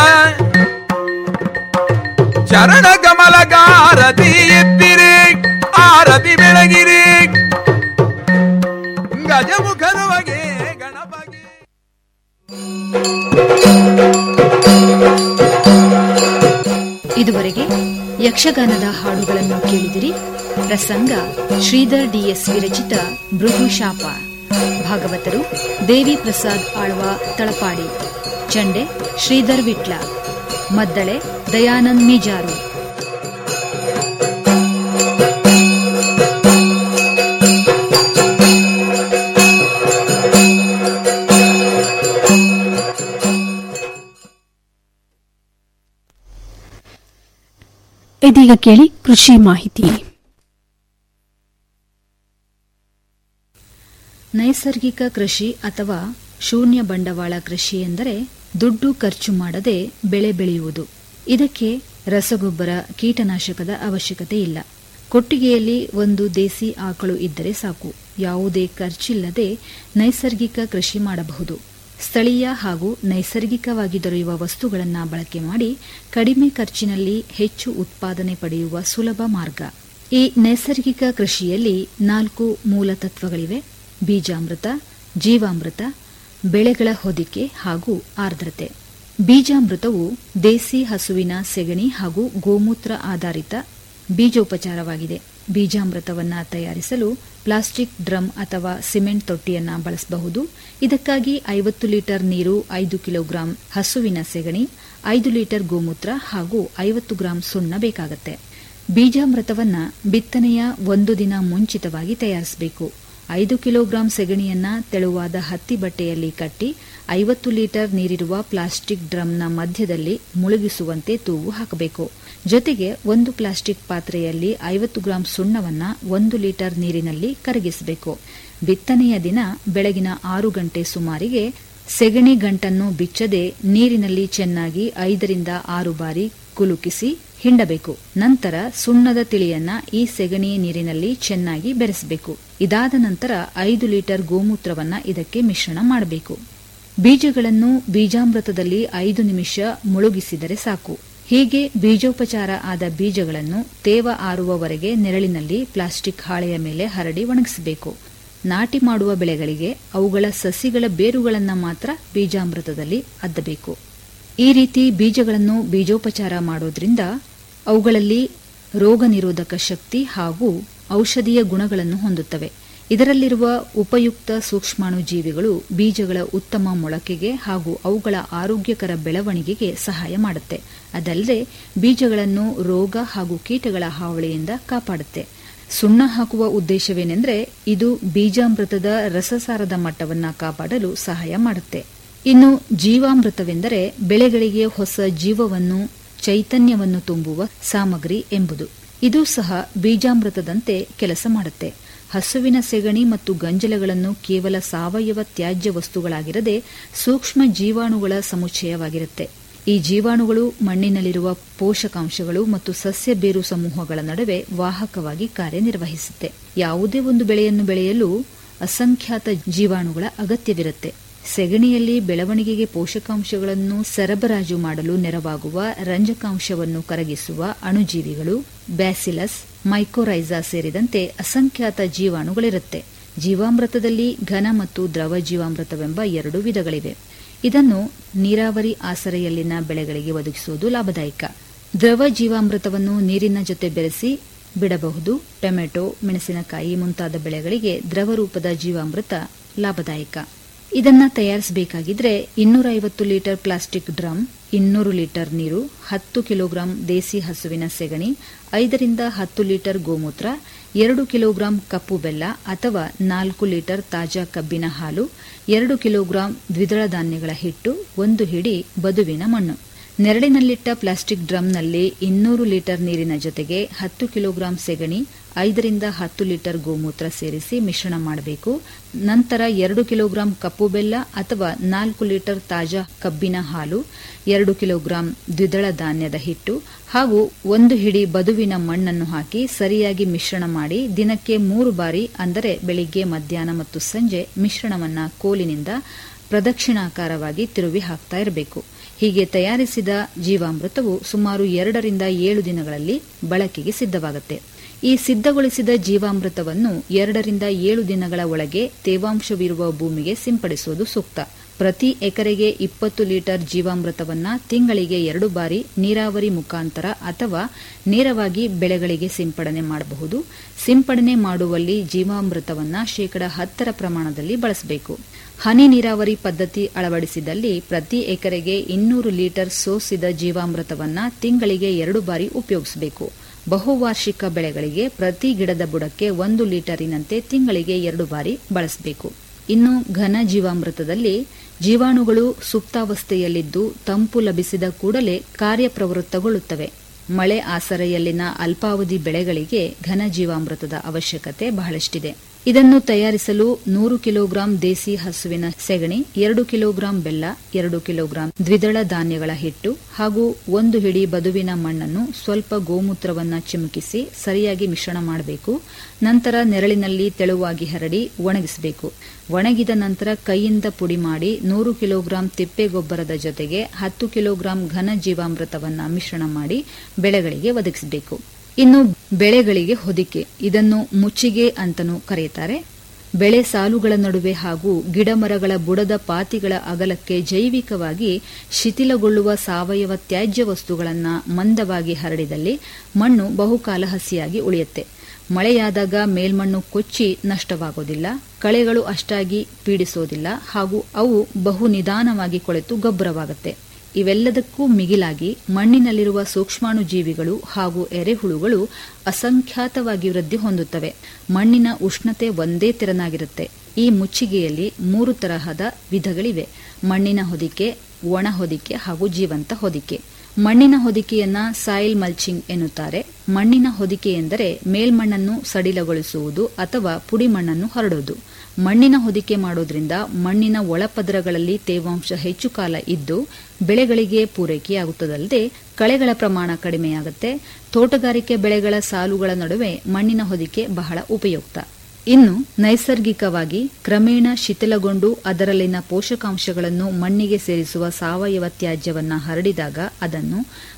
ಚರಣ ಕಮಲಗಾರತಿ ಎತ್ತಿರಿ ಆರತಿ ಬೆಳಗಿರಿ ಗಜಮುಖರುವಗೆ ಗಣಪಗೆ ಇದುವರೆಗೆ ಯಕ್ಷಗಾನದ ಹಾಡುಗಳನ್ನು ಕೇಳಿದಿರಿ ಪ್ರಸಂಗ ಶ್ರೀಧರ್ ಡಿಎಸ್ ವಿರಚಿತ ಭೃಗು ಶಾಪ ಭಾಗವತರು ದೇವಿ ಪ್ರಸಾದ್ ಆಳ್ವ ತಳಪಾಡಿ ಚಂಡೆ ಶ್ರೀಧರ್ ವಿಟ್ಲ ಮದ್ದಳೆ ದಯಾನಂದ್ ಮೀಜಾರು ಇದೀಗ ಕೇಳಿ ಕೃಷಿ ಮಾಹಿತಿ ನೈಸರ್ಗಿಕ ಕೃಷಿ ಅಥವಾ ಶೂನ್ಯ ಬಂಡವಾಳ ಕೃಷಿ ಎಂದರೆ ದುಡ್ಡು ಖರ್ಚು ಮಾಡದೆ ಬೆಳೆ ಬೆಳೆಯುವುದು ಇದಕ್ಕೆ ರಸಗೊಬ್ಬರ ಕೀಟನಾಶಕದ ಅವಶ್ಯಕತೆ ಇಲ್ಲ ಕೊಟ್ಟಿಗೆಯಲ್ಲಿ ಒಂದು ದೇಸಿ ಆಕಳು ಇದ್ದರೆ ಸಾಕು ಯಾವುದೇ ಖರ್ಚಿಲ್ಲದೆ ನೈಸರ್ಗಿಕ ಕೃಷಿ ಮಾಡಬಹುದು ಸ್ಥಳೀಯ ಹಾಗೂ ನೈಸರ್ಗಿಕವಾಗಿ ದೊರೆಯುವ ವಸ್ತುಗಳನ್ನು ಬಳಕೆ ಮಾಡಿ ಕಡಿಮೆ ಖರ್ಚಿನಲ್ಲಿ ಹೆಚ್ಚು ಉತ್ಪಾದನೆ ಪಡೆಯುವ ಸುಲಭ ಮಾರ್ಗ ಈ ನೈಸರ್ಗಿಕ ಕೃಷಿಯಲ್ಲಿ ನಾಲ್ಕು ಮೂಲ ತತ್ವಗಳಿವೆ ಬೀಜಾಮೃತ ಜೀವಾಮೃತ ಬೆಳೆಗಳ ಹೊದಿಕೆ ಹಾಗೂ ಆರ್ದ್ರತೆ ಬೀಜಾಮೃತವು ದೇಸಿ ಹಸುವಿನ ಸೆಗಣಿ ಹಾಗೂ ಗೋಮೂತ್ರ ಆಧಾರಿತ ಬೀಜೋಪಚಾರವಾಗಿದೆ ಬೀಜಾಮೃತವನ್ನು ತಯಾರಿಸಲು ಪ್ಲಾಸ್ಟಿಕ್ ಡ್ರಮ್ ಅಥವಾ ಸಿಮೆಂಟ್ ತೊಟ್ಟಿಯನ್ನ ಬಳಸಬಹುದು ಇದಕ್ಕಾಗಿ ಐವತ್ತು ಲೀಟರ್ ನೀರು ಐದು ಕಿಲೋಗ್ರಾಂ ಹಸುವಿನ ಸೆಗಣಿ ಐದು ಲೀಟರ್ ಗೋಮೂತ್ರ ಹಾಗೂ ಐವತ್ತು ಗ್ರಾಂ ಸುಣ್ಣ ಬೇಕಾಗುತ್ತೆ ಬೀಜಾಮೃತವನ್ನ ಬಿತ್ತನೆಯ ಒಂದು ದಿನ ಮುಂಚಿತವಾಗಿ ತಯಾರಿಸಬೇಕು ಐದು ಕಿಲೋಗ್ರಾಂ ಸೆಗಣಿಯನ್ನ ತೆಳುವಾದ ಹತ್ತಿ ಬಟ್ಟೆಯಲ್ಲಿ ಕಟ್ಟಿ ಐವತ್ತು ಲೀಟರ್ ನೀರಿರುವ ಪ್ಲಾಸ್ಟಿಕ್ ಡ್ರಮ್ನ ಮಧ್ಯದಲ್ಲಿ ಮುಳುಗಿಸುವಂತೆ ತೂಗು ಹಾಕಬೇಕು ಜೊತೆಗೆ ಒಂದು ಪ್ಲಾಸ್ಟಿಕ್ ಪಾತ್ರೆಯಲ್ಲಿ ಐವತ್ತು ಗ್ರಾಂ ಸುಣ್ಣವನ್ನ ಒಂದು ಲೀಟರ್ ನೀರಿನಲ್ಲಿ ಕರಗಿಸಬೇಕು ಬಿತ್ತನೆಯ ದಿನ ಬೆಳಗಿನ ಆರು ಗಂಟೆ ಸುಮಾರಿಗೆ ಸೆಗಣಿ ಗಂಟನ್ನು ಬಿಚ್ಚದೆ ನೀರಿನಲ್ಲಿ ಚೆನ್ನಾಗಿ ಐದರಿಂದ ಆರು ಬಾರಿ ಕುಲುಕಿಸಿ ಹಿಂಡಬೇಕು ನಂತರ ಸುಣ್ಣದ ತಿಳಿಯನ್ನ ಈ ಸೆಗಣಿ ನೀರಿನಲ್ಲಿ ಚೆನ್ನಾಗಿ ಬೆರೆಸಬೇಕು ಇದಾದ ನಂತರ ಐದು ಲೀಟರ್ ಗೋಮೂತ್ರವನ್ನ ಇದಕ್ಕೆ ಮಿಶ್ರಣ ಮಾಡಬೇಕು ಬೀಜಗಳನ್ನು ಬೀಜಾಮೃತದಲ್ಲಿ ಐದು ನಿಮಿಷ ಮುಳುಗಿಸಿದರೆ ಸಾಕು ಹೀಗೆ ಬೀಜೋಪಚಾರ ಆದ ಬೀಜಗಳನ್ನು ತೇವ ಆರುವವರೆಗೆ ನೆರಳಿನಲ್ಲಿ ಪ್ಲಾಸ್ಟಿಕ್ ಹಾಳೆಯ ಮೇಲೆ ಹರಡಿ ಒಣಗಿಸಬೇಕು ನಾಟಿ ಮಾಡುವ ಬೆಳೆಗಳಿಗೆ ಅವುಗಳ ಸಸಿಗಳ ಬೇರುಗಳನ್ನು ಮಾತ್ರ ಬೀಜಾಮೃತದಲ್ಲಿ ಅದ್ದಬೇಕು ಈ ರೀತಿ ಬೀಜಗಳನ್ನು ಬೀಜೋಪಚಾರ ಮಾಡೋದ್ರಿಂದ ಅವುಗಳಲ್ಲಿ ರೋಗ ನಿರೋಧಕ ಶಕ್ತಿ ಹಾಗೂ ಔಷಧೀಯ ಗುಣಗಳನ್ನು ಹೊಂದುತ್ತವೆ ಇದರಲ್ಲಿರುವ ಉಪಯುಕ್ತ ಸೂಕ್ಷ್ಮಾಣು ಜೀವಿಗಳು ಬೀಜಗಳ ಉತ್ತಮ ಮೊಳಕೆಗೆ ಹಾಗೂ ಅವುಗಳ ಆರೋಗ್ಯಕರ ಬೆಳವಣಿಗೆಗೆ ಸಹಾಯ ಮಾಡುತ್ತೆ ಅದಲ್ಲದೆ ಬೀಜಗಳನ್ನು ರೋಗ ಹಾಗೂ ಕೀಟಗಳ ಹಾವಳಿಯಿಂದ ಕಾಪಾಡುತ್ತೆ ಸುಣ್ಣ ಹಾಕುವ ಉದ್ದೇಶವೇನೆಂದರೆ ಇದು ಬೀಜಾಮೃತದ ರಸಸಾರದ ಮಟ್ಟವನ್ನು ಕಾಪಾಡಲು ಸಹಾಯ ಮಾಡುತ್ತೆ ಇನ್ನು ಜೀವಾಮೃತವೆಂದರೆ ಬೆಳೆಗಳಿಗೆ ಹೊಸ ಜೀವವನ್ನು ಚೈತನ್ಯವನ್ನು ತುಂಬುವ ಸಾಮಗ್ರಿ ಎಂಬುದು ಇದು ಸಹ ಬೀಜಾಮೃತದಂತೆ ಕೆಲಸ ಮಾಡುತ್ತೆ ಹಸುವಿನ ಸೆಗಣಿ ಮತ್ತು ಗಂಜಲಗಳನ್ನು ಕೇವಲ ಸಾವಯವ ತ್ಯಾಜ್ಯ ವಸ್ತುಗಳಾಗಿರದೆ ಸೂಕ್ಷ್ಮ ಜೀವಾಣುಗಳ ಸಮುಚ್ಚಯವಾಗಿರುತ್ತೆ ಈ ಜೀವಾಣುಗಳು ಮಣ್ಣಿನಲ್ಲಿರುವ ಪೋಷಕಾಂಶಗಳು ಮತ್ತು ಸಸ್ಯ ಬೇರು ಸಮೂಹಗಳ ನಡುವೆ ವಾಹಕವಾಗಿ ಕಾರ್ಯನಿರ್ವಹಿಸುತ್ತೆ ಯಾವುದೇ ಒಂದು ಬೆಳೆಯನ್ನು ಬೆಳೆಯಲು ಅಸಂಖ್ಯಾತ ಜೀವಾಣುಗಳ ಅಗತ್ಯವಿರುತ್ತೆ ಸೆಗಣಿಯಲ್ಲಿ ಬೆಳವಣಿಗೆಗೆ ಪೋಷಕಾಂಶಗಳನ್ನು ಸರಬರಾಜು ಮಾಡಲು ನೆರವಾಗುವ ರಂಜಕಾಂಶವನ್ನು ಕರಗಿಸುವ ಅಣುಜೀವಿಗಳು ಬ್ಯಾಸಿಲಸ್ ಮೈಕೋರೈಸಾ ಸೇರಿದಂತೆ ಅಸಂಖ್ಯಾತ ಜೀವಾಣುಗಳಿರುತ್ತೆ ಜೀವಾಮೃತದಲ್ಲಿ ಘನ ಮತ್ತು ದ್ರವ ಜೀವಾಮೃತವೆಂಬ ಎರಡು ವಿಧಗಳಿವೆ ಇದನ್ನು ನೀರಾವರಿ ಆಸರೆಯಲ್ಲಿನ ಬೆಳೆಗಳಿಗೆ ಒದಗಿಸುವುದು ಲಾಭದಾಯಕ ದ್ರವ ಜೀವಾಮೃತವನ್ನು ನೀರಿನ ಜೊತೆ ಬೆರೆಸಿ ಬಿಡಬಹುದು ಟೊಮೆಟೊ ಮೆಣಸಿನಕಾಯಿ ಮುಂತಾದ ಬೆಳೆಗಳಿಗೆ ದ್ರವ ರೂಪದ ಜೀವಾಮೃತ ಲಾಭದಾಯಕ ಇದನ್ನ ತಯಾರಿಸಬೇಕಾಗಿದ್ರೆ ಇನ್ನೂರ ಐವತ್ತು ಲೀಟರ್ ಪ್ಲಾಸ್ಟಿಕ್ ಡ್ರಮ್ ಇನ್ನೂರು ಲೀಟರ್ ನೀರು ಹತ್ತು ಕಿಲೋಗ್ರಾಂ ದೇಸಿ ಹಸುವಿನ ಸೆಗಣಿ ಐದರಿಂದ ಹತ್ತು ಲೀಟರ್ ಗೋಮೂತ್ರ ಎರಡು ಕಿಲೋಗ್ರಾಂ ಕಪ್ಪು ಬೆಲ್ಲ ಅಥವಾ ನಾಲ್ಕು ಲೀಟರ್ ತಾಜಾ ಕಬ್ಬಿನ ಹಾಲು ಎರಡು ಕಿಲೋಗ್ರಾಂ ದ್ವಿದಳ ಧಾನ್ಯಗಳ ಹಿಟ್ಟು ಒಂದು ಹಿಡಿ ಬದುವಿನ ಮಣ್ಣು ನೆರಳಿನಲ್ಲಿಟ್ಟ ಪ್ಲಾಸ್ಟಿಕ್ ಡ್ರಮ್ನಲ್ಲಿ ಇನ್ನೂರು ಲೀಟರ್ ನೀರಿನ ಜೊತೆಗೆ ಹತ್ತು ಕಿಲೋಗ್ರಾಂ ಸೆಗಣಿ ಐದರಿಂದ ಹತ್ತು ಲೀಟರ್ ಗೋಮೂತ್ರ ಸೇರಿಸಿ ಮಿಶ್ರಣ ಮಾಡಬೇಕು ನಂತರ ಎರಡು ಕಿಲೋಗ್ರಾಂ ಕಪ್ಪು ಬೆಲ್ಲ ಅಥವಾ ನಾಲ್ಕು ಲೀಟರ್ ತಾಜಾ ಕಬ್ಬಿನ ಹಾಲು ಎರಡು ಕಿಲೋಗ್ರಾಂ ದ್ವಿದಳ ಧಾನ್ಯದ ಹಿಟ್ಟು ಹಾಗೂ ಒಂದು ಹಿಡಿ ಬದುವಿನ ಮಣ್ಣನ್ನು ಹಾಕಿ ಸರಿಯಾಗಿ ಮಿಶ್ರಣ ಮಾಡಿ ದಿನಕ್ಕೆ ಮೂರು ಬಾರಿ ಅಂದರೆ ಬೆಳಿಗ್ಗೆ ಮಧ್ಯಾಹ್ನ ಮತ್ತು ಸಂಜೆ ಮಿಶ್ರಣವನ್ನ ಕೋಲಿನಿಂದ ಪ್ರದಕ್ಷಿಣಾಕಾರವಾಗಿ ತಿರುವಿ ಹಾಕ್ತಾ ಇರಬೇಕು ಹೀಗೆ ತಯಾರಿಸಿದ ಜೀವಾಮೃತವು ಸುಮಾರು ಎರಡರಿಂದ ಏಳು ದಿನಗಳಲ್ಲಿ ಬಳಕೆಗೆ ಸಿದ್ಧವಾಗುತ್ತೆ ಈ ಸಿದ್ಧಗೊಳಿಸಿದ ಜೀವಾಮೃತವನ್ನು ಎರಡರಿಂದ ಏಳು ದಿನಗಳ ಒಳಗೆ ತೇವಾಂಶವಿರುವ ಭೂಮಿಗೆ ಸಿಂಪಡಿಸುವುದು ಸೂಕ್ತ ಪ್ರತಿ ಎಕರೆಗೆ ಇಪ್ಪತ್ತು ಲೀಟರ್ ಜೀವಾಮೃತವನ್ನ ತಿಂಗಳಿಗೆ ಎರಡು ಬಾರಿ ನೀರಾವರಿ ಮುಖಾಂತರ ಅಥವಾ ನೇರವಾಗಿ ಬೆಳೆಗಳಿಗೆ ಸಿಂಪಡಣೆ ಮಾಡಬಹುದು ಸಿಂಪಡಣೆ ಮಾಡುವಲ್ಲಿ ಜೀವಾಮೃತವನ್ನ ಶೇಕಡ ಹತ್ತರ ಪ್ರಮಾಣದಲ್ಲಿ ಬಳಸಬೇಕು ಹನಿ ನೀರಾವರಿ ಪದ್ಧತಿ ಅಳವಡಿಸಿದಲ್ಲಿ ಪ್ರತಿ ಎಕರೆಗೆ ಇನ್ನೂರು ಲೀಟರ್ ಸೋಸಿದ ಜೀವಾಮೃತವನ್ನ ತಿಂಗಳಿಗೆ ಎರಡು ಬಾರಿ ಉಪಯೋಗಿಸಬೇಕು ಬಹುವಾರ್ಷಿಕ ಬೆಳೆಗಳಿಗೆ ಪ್ರತಿ ಗಿಡದ ಬುಡಕ್ಕೆ ಒಂದು ಲೀಟರಿನಂತೆ ತಿಂಗಳಿಗೆ ಎರಡು ಬಾರಿ ಬಳಸಬೇಕು ಇನ್ನು ಘನ ಜೀವಾಮೃತದಲ್ಲಿ ಜೀವಾಣುಗಳು ಸುಪ್ತಾವಸ್ಥೆಯಲ್ಲಿದ್ದು ತಂಪು ಲಭಿಸಿದ ಕೂಡಲೇ ಕಾರ್ಯಪ್ರವೃತ್ತಗೊಳ್ಳುತ್ತವೆ ಮಳೆ ಆಸರೆಯಲ್ಲಿನ ಅಲ್ಪಾವಧಿ ಬೆಳೆಗಳಿಗೆ ಘನ ಜೀವಾಮೃತದ ಅವಶ್ಯಕತೆ ಬಹಳಷ್ಟಿದೆ ಇದನ್ನು ತಯಾರಿಸಲು ನೂರು ಕಿಲೋಗ್ರಾಂ ದೇಸಿ ಹಸುವಿನ ಸೆಗಣಿ ಎರಡು ಕಿಲೋಗ್ರಾಂ ಬೆಲ್ಲ ಎರಡು ಕಿಲೋಗ್ರಾಂ ದ್ವಿದಳ ಧಾನ್ಯಗಳ ಹಿಟ್ಟು ಹಾಗೂ ಒಂದು ಹಿಡಿ ಬದುವಿನ ಮಣ್ಣನ್ನು ಸ್ವಲ್ಪ ಗೋಮೂತ್ರವನ್ನ ಚಿಮುಕಿಸಿ ಸರಿಯಾಗಿ ಮಿಶ್ರಣ ಮಾಡಬೇಕು ನಂತರ ನೆರಳಿನಲ್ಲಿ ತೆಳುವಾಗಿ ಹರಡಿ ಒಣಗಿಸಬೇಕು ಒಣಗಿದ ನಂತರ ಕೈಯಿಂದ ಪುಡಿ ಮಾಡಿ ನೂರು ಕಿಲೋಗ್ರಾಂ ತಿಪ್ಪೆ ಗೊಬ್ಬರದ ಜೊತೆಗೆ ಹತ್ತು ಕಿಲೋಗ್ರಾಂ ಘನ ಜೀವಾಮೃತವನ್ನ ಮಿಶ್ರಣ ಮಾಡಿ ಬೆಳೆಗಳಿಗೆ ಒದಗಿಸಬೇಕು ಇನ್ನು ಬೆಳೆಗಳಿಗೆ ಹೊದಿಕೆ ಇದನ್ನು ಮುಚ್ಚಿಗೆ ಅಂತನೂ ಕರೆಯುತ್ತಾರೆ ಬೆಳೆ ಸಾಲುಗಳ ನಡುವೆ ಹಾಗೂ ಗಿಡಮರಗಳ ಬುಡದ ಪಾತಿಗಳ ಅಗಲಕ್ಕೆ ಜೈವಿಕವಾಗಿ ಶಿಥಿಲಗೊಳ್ಳುವ ಸಾವಯವ ತ್ಯಾಜ್ಯ ವಸ್ತುಗಳನ್ನು ಮಂದವಾಗಿ ಹರಡಿದಲ್ಲಿ ಮಣ್ಣು ಬಹುಕಾಲ ಹಸಿಯಾಗಿ ಉಳಿಯುತ್ತೆ ಮಳೆಯಾದಾಗ ಮೇಲ್ಮಣ್ಣು ಕೊಚ್ಚಿ ನಷ್ಟವಾಗೋದಿಲ್ಲ ಕಳೆಗಳು ಅಷ್ಟಾಗಿ ಪೀಡಿಸೋದಿಲ್ಲ ಹಾಗೂ ಅವು ಬಹು ನಿಧಾನವಾಗಿ ಕೊಳೆತು ಗೊಬ್ಬರವಾಗುತ್ತೆ ಇವೆಲ್ಲದಕ್ಕೂ ಮಿಗಿಲಾಗಿ ಮಣ್ಣಿನಲ್ಲಿರುವ ಸೂಕ್ಷ್ಮಾಣು ಜೀವಿಗಳು ಹಾಗೂ ಎರೆಹುಳುಗಳು ಅಸಂಖ್ಯಾತವಾಗಿ ವೃದ್ಧಿ ಹೊಂದುತ್ತವೆ ಮಣ್ಣಿನ ಉಷ್ಣತೆ ಒಂದೇ ತೆರನಾಗಿರುತ್ತೆ ಈ ಮುಚ್ಚಿಗೆಯಲ್ಲಿ ಮೂರು ತರಹದ ವಿಧಗಳಿವೆ ಮಣ್ಣಿನ ಹೊದಿಕೆ ಒಣ ಹೊದಿಕೆ ಹಾಗೂ ಜೀವಂತ ಹೊದಿಕೆ ಮಣ್ಣಿನ ಹೊದಿಕೆಯನ್ನ ಸಾಯಿಲ್ ಮಲ್ಚಿಂಗ್ ಎನ್ನುತ್ತಾರೆ ಮಣ್ಣಿನ ಹೊದಿಕೆ ಎಂದರೆ ಮೇಲ್ಮಣ್ಣನ್ನು ಸಡಿಲಗೊಳಿಸುವುದು ಅಥವಾ ಪುಡಿ ಮಣ್ಣನ್ನು ಹರಡುವುದು ಮಣ್ಣಿನ ಹೊದಿಕೆ ಮಾಡೋದ್ರಿಂದ ಮಣ್ಣಿನ ಒಳಪದರಗಳಲ್ಲಿ ತೇವಾಂಶ ಹೆಚ್ಚು ಕಾಲ ಇದ್ದು ಬೆಳೆಗಳಿಗೆ ಪೂರೈಕೆಯಾಗುತ್ತದಲ್ಲದೆ ಕಳೆಗಳ ಪ್ರಮಾಣ ಕಡಿಮೆಯಾಗುತ್ತೆ ತೋಟಗಾರಿಕೆ ಬೆಳೆಗಳ ಸಾಲುಗಳ ನಡುವೆ ಮಣ್ಣಿನ ಹೊದಿಕೆ ಬಹಳ ಉಪಯುಕ್ತ ಇನ್ನು ನೈಸರ್ಗಿಕವಾಗಿ ಕ್ರಮೇಣ ಶಿಥಿಲಗೊಂಡು ಅದರಲ್ಲಿನ ಪೋಷಕಾಂಶಗಳನ್ನು ಮಣ್ಣಿಗೆ ಸೇರಿಸುವ ಸಾವಯವ ತ್ಯಾಜ್ಯವನ್ನ ಹರಡಿದಾಗ ಅದನ್ನು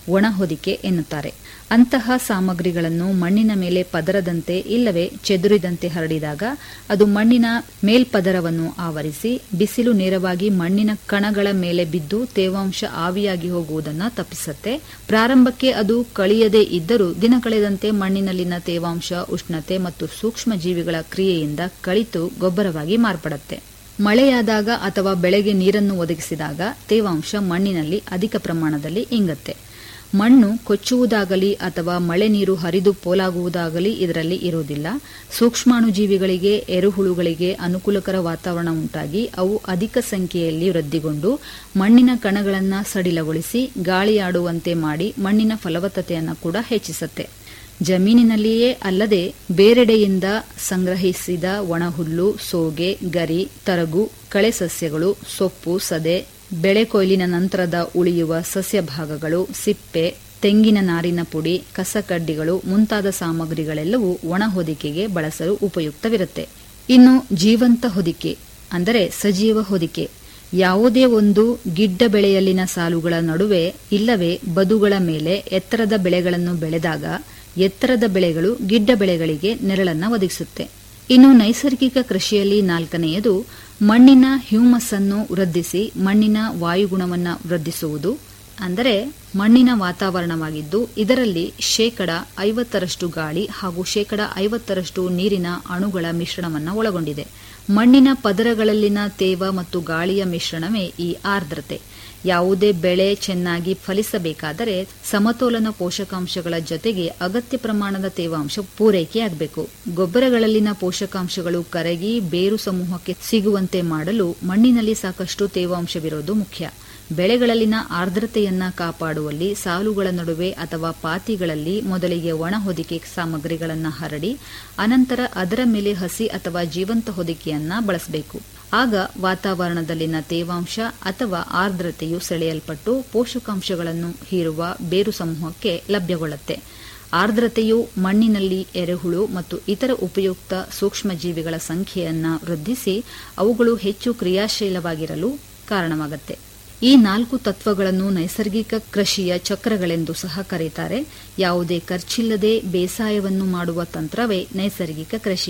ಒಣ ಹೊದಿಕೆ ಎನ್ನುತ್ತಾರೆ ಅಂತಹ ಸಾಮಗ್ರಿಗಳನ್ನು ಮಣ್ಣಿನ ಮೇಲೆ ಪದರದಂತೆ ಇಲ್ಲವೇ ಚೆದುರಿದಂತೆ ಹರಡಿದಾಗ ಅದು ಮಣ್ಣಿನ ಮೇಲ್ಪದರವನ್ನು ಆವರಿಸಿ ಬಿಸಿಲು ನೇರವಾಗಿ ಮಣ್ಣಿನ ಕಣಗಳ ಮೇಲೆ ಬಿದ್ದು ತೇವಾಂಶ ಆವಿಯಾಗಿ ಹೋಗುವುದನ್ನು ತಪ್ಪಿಸುತ್ತೆ ಪ್ರಾರಂಭಕ್ಕೆ ಅದು ಕಳಿಯದೇ ಇದ್ದರೂ ದಿನ ಕಳೆದಂತೆ ಮಣ್ಣಿನಲ್ಲಿನ ತೇವಾಂಶ ಉಷ್ಣತೆ ಮತ್ತು ಸೂಕ್ಷ್ಮ ಜೀವಿಗಳ ಕ್ರಿಯೆಯಿಂದ ಕಳಿತು ಗೊಬ್ಬರವಾಗಿ ಮಾರ್ಪಡುತ್ತೆ ಮಳೆಯಾದಾಗ ಅಥವಾ ಬೆಳೆಗೆ ನೀರನ್ನು ಒದಗಿಸಿದಾಗ ತೇವಾಂಶ ಮಣ್ಣಿನಲ್ಲಿ ಅಧಿಕ ಪ್ರಮಾಣದಲ್ಲಿ ಇಂಗತ್ತೆ ಮಣ್ಣು ಕೊಚ್ಚುವುದಾಗಲಿ ಅಥವಾ ಮಳೆ ನೀರು ಹರಿದು ಪೋಲಾಗುವುದಾಗಲಿ ಇದರಲ್ಲಿ ಇರುವುದಿಲ್ಲ ಸೂಕ್ಷ್ಮಾಣುಜೀವಿಗಳಿಗೆ ಎರುಹುಳುಗಳಿಗೆ ಅನುಕೂಲಕರ ವಾತಾವರಣ ಉಂಟಾಗಿ ಅವು ಅಧಿಕ ಸಂಖ್ಯೆಯಲ್ಲಿ ವೃದ್ಧಿಗೊಂಡು ಮಣ್ಣಿನ ಕಣಗಳನ್ನು ಸಡಿಲಗೊಳಿಸಿ ಗಾಳಿಯಾಡುವಂತೆ ಮಾಡಿ ಮಣ್ಣಿನ ಫಲವತ್ತತೆಯನ್ನು ಕೂಡ ಹೆಚ್ಚಿಸುತ್ತೆ ಜಮೀನಿನಲ್ಲಿಯೇ ಅಲ್ಲದೆ ಬೇರೆಡೆಯಿಂದ ಸಂಗ್ರಹಿಸಿದ ಒಣಹುಲ್ಲು ಸೋಗೆ ಗರಿ ತರಗು ಕಳೆ ಸಸ್ಯಗಳು ಸೊಪ್ಪು ಸದೆ ಬೆಳೆ ಕೊಯ್ಲಿನ ನಂತರದ ಉಳಿಯುವ ಸಸ್ಯ ಭಾಗಗಳು ಸಿಪ್ಪೆ ತೆಂಗಿನ ನಾರಿನ ಪುಡಿ ಕಸಕಡ್ಡಿಗಳು ಮುಂತಾದ ಸಾಮಗ್ರಿಗಳೆಲ್ಲವೂ ಒಣ ಹೊದಿಕೆಗೆ ಬಳಸಲು ಉಪಯುಕ್ತವಿರುತ್ತೆ ಇನ್ನು ಜೀವಂತ ಹೊದಿಕೆ ಅಂದರೆ ಸಜೀವ ಹೊದಿಕೆ ಯಾವುದೇ ಒಂದು ಗಿಡ್ಡ ಬೆಳೆಯಲ್ಲಿನ ಸಾಲುಗಳ ನಡುವೆ ಇಲ್ಲವೇ ಬದುಗಳ ಮೇಲೆ ಎತ್ತರದ ಬೆಳೆಗಳನ್ನು ಬೆಳೆದಾಗ ಎತ್ತರದ ಬೆಳೆಗಳು ಗಿಡ್ಡ ಬೆಳೆಗಳಿಗೆ ನೆರಳನ್ನು ಒದಗಿಸುತ್ತೆ ಇನ್ನು ನೈಸರ್ಗಿಕ ಕೃಷಿಯಲ್ಲಿ ನಾಲ್ಕನೆಯದು ಮಣ್ಣಿನ ಹ್ಯೂಮಸ್ ಅನ್ನು ವೃದ್ಧಿಸಿ ಮಣ್ಣಿನ ವಾಯುಗುಣವನ್ನು ವೃದ್ಧಿಸುವುದು ಅಂದರೆ ಮಣ್ಣಿನ ವಾತಾವರಣವಾಗಿದ್ದು ಇದರಲ್ಲಿ ಶೇಕಡ ಐವತ್ತರಷ್ಟು ಗಾಳಿ ಹಾಗೂ ಶೇಕಡ ಐವತ್ತರಷ್ಟು ನೀರಿನ ಅಣುಗಳ ಮಿಶ್ರಣವನ್ನು ಒಳಗೊಂಡಿದೆ ಮಣ್ಣಿನ ಪದರಗಳಲ್ಲಿನ ತೇವ ಮತ್ತು ಗಾಳಿಯ ಮಿಶ್ರಣವೇ ಈ ಆರ್ದ್ರತೆ ಯಾವುದೇ ಬೆಳೆ ಚೆನ್ನಾಗಿ ಫಲಿಸಬೇಕಾದರೆ ಸಮತೋಲನ ಪೋಷಕಾಂಶಗಳ ಜೊತೆಗೆ ಅಗತ್ಯ ಪ್ರಮಾಣದ ತೇವಾಂಶ ಪೂರೈಕೆಯಾಗಬೇಕು ಗೊಬ್ಬರಗಳಲ್ಲಿನ ಪೋಷಕಾಂಶಗಳು ಕರಗಿ ಬೇರು ಸಮೂಹಕ್ಕೆ ಸಿಗುವಂತೆ ಮಾಡಲು ಮಣ್ಣಿನಲ್ಲಿ ಸಾಕಷ್ಟು ತೇವಾಂಶವಿರೋದು ಮುಖ್ಯ ಬೆಳೆಗಳಲ್ಲಿನ ಆರ್ದ್ರತೆಯನ್ನ ಕಾಪಾಡುವಲ್ಲಿ ಸಾಲುಗಳ ನಡುವೆ ಅಥವಾ ಪಾತಿಗಳಲ್ಲಿ ಮೊದಲಿಗೆ ಒಣ ಹೊದಿಕೆ ಸಾಮಗ್ರಿಗಳನ್ನು ಹರಡಿ ಅನಂತರ ಅದರ ಮೇಲೆ ಹಸಿ ಅಥವಾ ಜೀವಂತ ಹೊದಿಕೆಯನ್ನ ಬಳಸಬೇಕು ಆಗ ವಾತಾವರಣದಲ್ಲಿನ ತೇವಾಂಶ ಅಥವಾ ಆರ್ದ್ರತೆಯು ಸೆಳೆಯಲ್ಪಟ್ಟು ಪೋಷಕಾಂಶಗಳನ್ನು ಹೀರುವ ಬೇರು ಸಮೂಹಕ್ಕೆ ಲಭ್ಯಗೊಳ್ಳುತ್ತೆ ಆರ್ದ್ರತೆಯು ಮಣ್ಣಿನಲ್ಲಿ ಎರೆಹುಳು ಮತ್ತು ಇತರ ಉಪಯುಕ್ತ ಸೂಕ್ಷ್ಮಜೀವಿಗಳ ಸಂಖ್ಯೆಯನ್ನ ವೃದ್ಧಿಸಿ ಅವುಗಳು ಹೆಚ್ಚು ಕ್ರಿಯಾಶೀಲವಾಗಿರಲು ಕಾರಣವಾಗುತ್ತೆ ಈ ನಾಲ್ಕು ತತ್ವಗಳನ್ನು ನೈಸರ್ಗಿಕ ಕೃಷಿಯ ಚಕ್ರಗಳೆಂದು ಸಹ ಕರೆಯುತ್ತಾರೆ ಯಾವುದೇ ಖರ್ಚಿಲ್ಲದೆ ಬೇಸಾಯವನ್ನು ಮಾಡುವ ತಂತ್ರವೇ ನೈಸರ್ಗಿಕ ಕೃಷಿ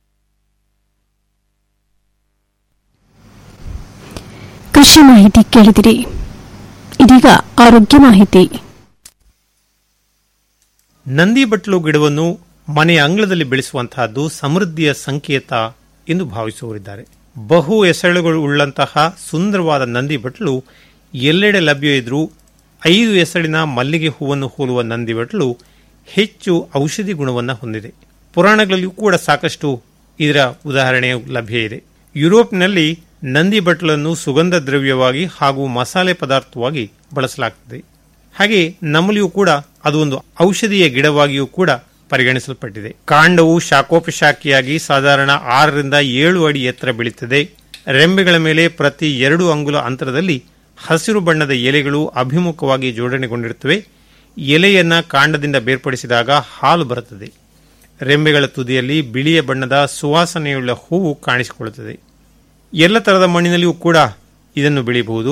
ಕೃಷಿ ಮಾಹಿತಿ ಕೇಳಿದಿರಿ ಇದೀಗ ಆರೋಗ್ಯ ಮಾಹಿತಿ ನಂದಿ ಬಟ್ಲು ಗಿಡವನ್ನು ಮನೆಯ ಅಂಗಳದಲ್ಲಿ ಬೆಳೆಸುವಂತಹದ್ದು ಸಮೃದ್ಧಿಯ ಸಂಕೇತ ಎಂದು ಭಾವಿಸುವವರಿದ್ದಾರೆ ಬಹು ಎಸಳುಗಳು ಉಳ್ಳಂತಹ ಸುಂದರವಾದ ನಂದಿ ಬಟ್ಲು ಎಲ್ಲೆಡೆ ಲಭ್ಯ ಇದ್ರೂ ಐದು ಎಸಳಿನ ಮಲ್ಲಿಗೆ ಹೂವನ್ನು ಹೋಲುವ ನಂದಿ ಬಟ್ಲು ಹೆಚ್ಚು ಔಷಧಿ ಗುಣವನ್ನು ಹೊಂದಿದೆ ಪುರಾಣಗಳಲ್ಲಿಯೂ ಕೂಡ ಸಾಕಷ್ಟು ಇದರ ಉದಾಹರಣೆ ಲಭ್ಯ ಇದೆ ಯುರೋಪ್ನಲ್ಲಿ ನಂದಿ ಬಟ್ಲನ್ನು ಸುಗಂಧ ದ್ರವ್ಯವಾಗಿ ಹಾಗೂ ಮಸಾಲೆ ಪದಾರ್ಥವಾಗಿ ಬಳಸಲಾಗುತ್ತದೆ ಹಾಗೆ ನಮ್ಮಲ್ಲಿಯೂ ಕೂಡ ಅದು ಒಂದು ಔಷಧೀಯ ಗಿಡವಾಗಿಯೂ ಕೂಡ ಪರಿಗಣಿಸಲ್ಪಟ್ಟಿದೆ ಕಾಂಡವು ಶಾಖೋಪಶಾಖಿಯಾಗಿ ಸಾಧಾರಣ ಆರರಿಂದ ಏಳು ಅಡಿ ಎತ್ತರ ಬೆಳೀತದೆ ರೆಂಬೆಗಳ ಮೇಲೆ ಪ್ರತಿ ಎರಡು ಅಂಗುಲ ಅಂತರದಲ್ಲಿ ಹಸಿರು ಬಣ್ಣದ ಎಲೆಗಳು ಅಭಿಮುಖವಾಗಿ ಜೋಡಣೆಗೊಂಡಿರುತ್ತವೆ ಎಲೆಯನ್ನ ಕಾಂಡದಿಂದ ಬೇರ್ಪಡಿಸಿದಾಗ ಹಾಲು ಬರುತ್ತದೆ ರೆಂಬೆಗಳ ತುದಿಯಲ್ಲಿ ಬಿಳಿಯ ಬಣ್ಣದ ಸುವಾಸನೆಯುಳ್ಳ ಹೂವು ಕಾಣಿಸಿಕೊಳ್ಳುತ್ತದೆ ಎಲ್ಲ ತರಹದ ಮಣ್ಣಿನಲ್ಲಿಯೂ ಕೂಡ ಇದನ್ನು ಬೆಳೆಯಬಹುದು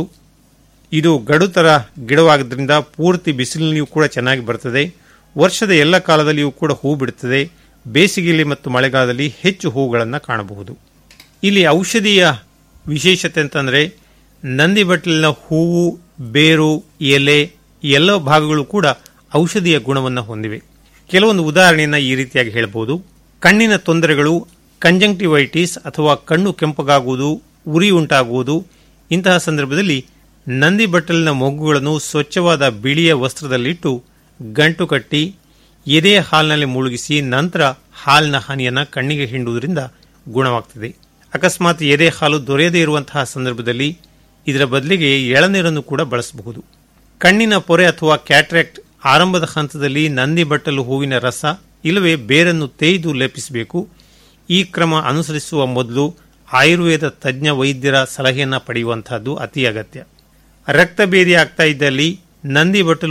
ಇದು ಗಡುತರ ಗಿಡವಾಗೋದ್ರಿಂದ ಪೂರ್ತಿ ಬಿಸಿಲಿನಲ್ಲಿಯೂ ಕೂಡ ಚೆನ್ನಾಗಿ ಬರ್ತದೆ ವರ್ಷದ ಎಲ್ಲ ಕಾಲದಲ್ಲಿಯೂ ಕೂಡ ಹೂ ಬಿಡುತ್ತದೆ ಬೇಸಿಗೆಯಲ್ಲಿ ಮತ್ತು ಮಳೆಗಾಲದಲ್ಲಿ ಹೆಚ್ಚು ಹೂಗಳನ್ನು ಕಾಣಬಹುದು ಇಲ್ಲಿ ಔಷಧೀಯ ವಿಶೇಷತೆ ಅಂತಂದರೆ ನಂದಿ ಬಟ್ಟಲಿನ ಹೂವು ಬೇರು ಎಲೆ ಎಲ್ಲ ಭಾಗಗಳು ಕೂಡ ಔಷಧೀಯ ಗುಣವನ್ನು ಹೊಂದಿವೆ ಕೆಲವೊಂದು ಉದಾಹರಣೆಯನ್ನು ಈ ರೀತಿಯಾಗಿ ಹೇಳಬಹುದು ಕಣ್ಣಿನ ತೊಂದರೆಗಳು ಕಂಜಂಕ್ಟಿವೈಟಿಸ್ ಅಥವಾ ಕಣ್ಣು ಕೆಂಪಗಾಗುವುದು ಉರಿ ಉಂಟಾಗುವುದು ಇಂತಹ ಸಂದರ್ಭದಲ್ಲಿ ನಂದಿ ಬಟ್ಟಲಿನ ಮೊಗ್ಗುಗಳನ್ನು ಸ್ವಚ್ಛವಾದ ಬಿಳಿಯ ವಸ್ತ್ರದಲ್ಲಿಟ್ಟು ಗಂಟು ಕಟ್ಟಿ ಎದೆಯ ಹಾಲಿನಲ್ಲಿ ಮುಳುಗಿಸಿ ನಂತರ ಹಾಲಿನ ಹನಿಯನ್ನು ಕಣ್ಣಿಗೆ ಹಿಂಡುವುದರಿಂದ ಗುಣವಾಗ್ತದೆ ಅಕಸ್ಮಾತ್ ಎದೆ ಹಾಲು ದೊರೆಯದೇ ಇರುವಂತಹ ಸಂದರ್ಭದಲ್ಲಿ ಇದರ ಬದಲಿಗೆ ಎಳನೀರನ್ನು ಕೂಡ ಬಳಸಬಹುದು ಕಣ್ಣಿನ ಪೊರೆ ಅಥವಾ ಕ್ಯಾಟ್ರಾಕ್ಟ್ ಆರಂಭದ ಹಂತದಲ್ಲಿ ನಂದಿ ಬಟ್ಟಲು ಹೂವಿನ ರಸ ಇಲ್ಲವೇ ಬೇರನ್ನು ತೇಯ್ದು ಲೇಪಿಸಬೇಕು ಈ ಕ್ರಮ ಅನುಸರಿಸುವ ಮೊದಲು ಆಯುರ್ವೇದ ತಜ್ಞ ವೈದ್ಯರ ಸಲಹೆಯನ್ನು ಪಡೆಯುವಂತಹದ್ದು ಅತಿ ಅಗತ್ಯ ರಕ್ತಭೇದಿ ಆಗ್ತಾ ಇದ್ದಲ್ಲಿ ನಂದಿ ಬಟ್ಟಲು